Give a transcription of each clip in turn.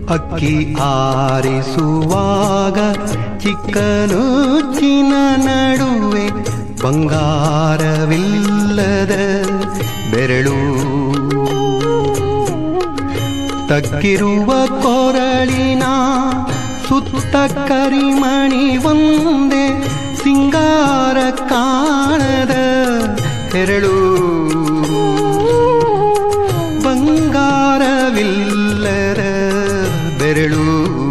ಅಕ್ಕಿ ಆರಿಸುವಾಗ ಚಿಕ್ಕನುಚ್ಚಿನ ನಡುವೆ ಬಂಗಾರವಿಲ್ಲದ ಬೆರಳು ತಗ್ಗಿರುವ ಕೊರಳಿನ ಸುತ್ತ ಕರಿಮಣಿ ಒಂದೇ ಸಿಂಗಾರ ಕಾಣದ ಹೆರಳು ಬಂಗಾರವಿಲ್ಲದ ಬೆರಳು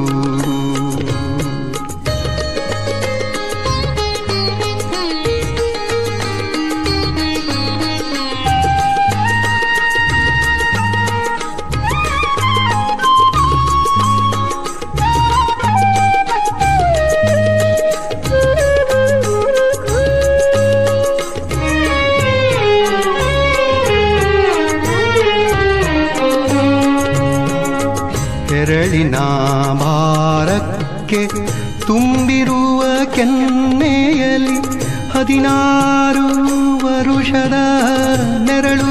ಹೆರಳಿನ ಭಾರಕ್ಕೆ ತುಂಬಿರುವ ಕೆನ್ನೆಯಲ್ಲಿ ಹದಿನಾರು ವರುಷದ ನೆರಳು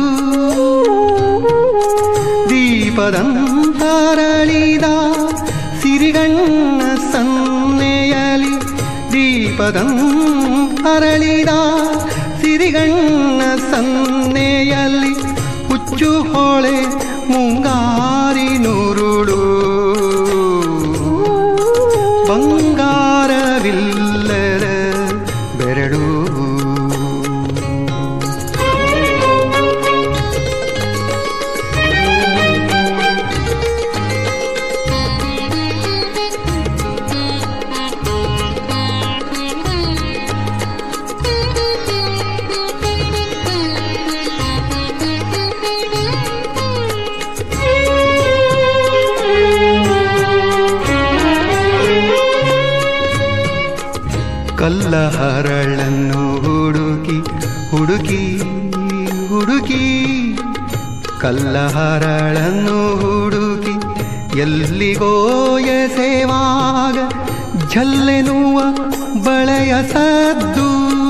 ದೀಪದಂತರಳಿದ ಸಿರಿಗಣ್ಣ ಸನ್ನೆಯಲಿ ದೀಪದಂತರಳಿದ ಸಿರಿಗಣ್ಣ ಸನ್ನೆಯಲ್ಲಿ ಹುಚ್ಚು ಹೊಳೆ ಮುಂಗಾರಿ ನೂರುಳು ಬಂಗಾರವಿಲ್ಲದ ಬೆರಳು ಕಲ್ಲ ಹರಳನ್ನು ಹುಡುಕಿ ಹುಡುಕಿ ಹುಡುಕಿ ಕಲ್ಲ ಹರಳನ್ನು ಹುಡುಕಿ ಎಲ್ಲಿಗೋ ಎಸೆವಾಗ ಝಲ್ಲೆನುವ ಬಳೆಯ ಸದ್ದು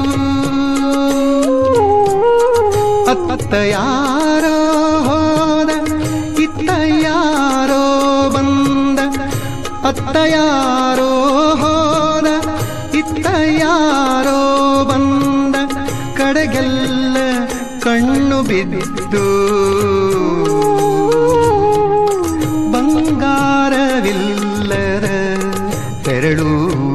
ಅತ್ತ ಯಾರೋ ಹೋದ ಇತ್ತ ಯಾರೋ ಬಂದ ಅತ್ತ ಯಾರೋ ಹೋದ ಇತ್ತ ಯಾರೋ ಬಂದ ಕಡೆಗೆಲ್ಲ ಕಣ್ಣು ಬಿದ್ದು ಬಂಗಾರವಿಲ್ಲದ ತೆರಳು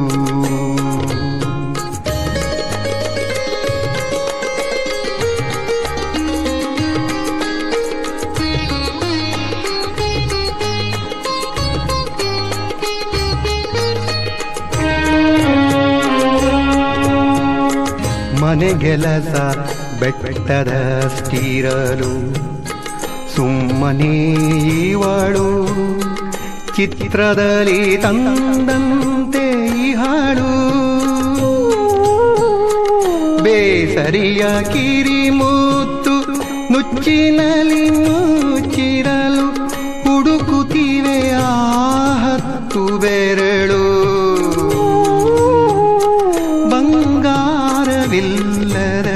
ಮನೆಗೆಲಸ ಬೆಟ್ಟದ ಸ್ಟಿರಲು ಸುಮ್ಮನೆ ಇವಳು ಚಿತ್ರದಲ್ಲಿ ತಂದಂತೆ ಹಾಳು ಬೇಸರಿಯ ಕಿರಿಮೂತ್ತು ನುಚ್ಚಿನಲ್ಲಿ ಮುಚ್ಚಿರಲು ಹುಡುಕುತ್ತಿವೆ ಆ ಹತ್ತು ಬೆರಳು ಬಂಗಾರವಿಲ್ಲದ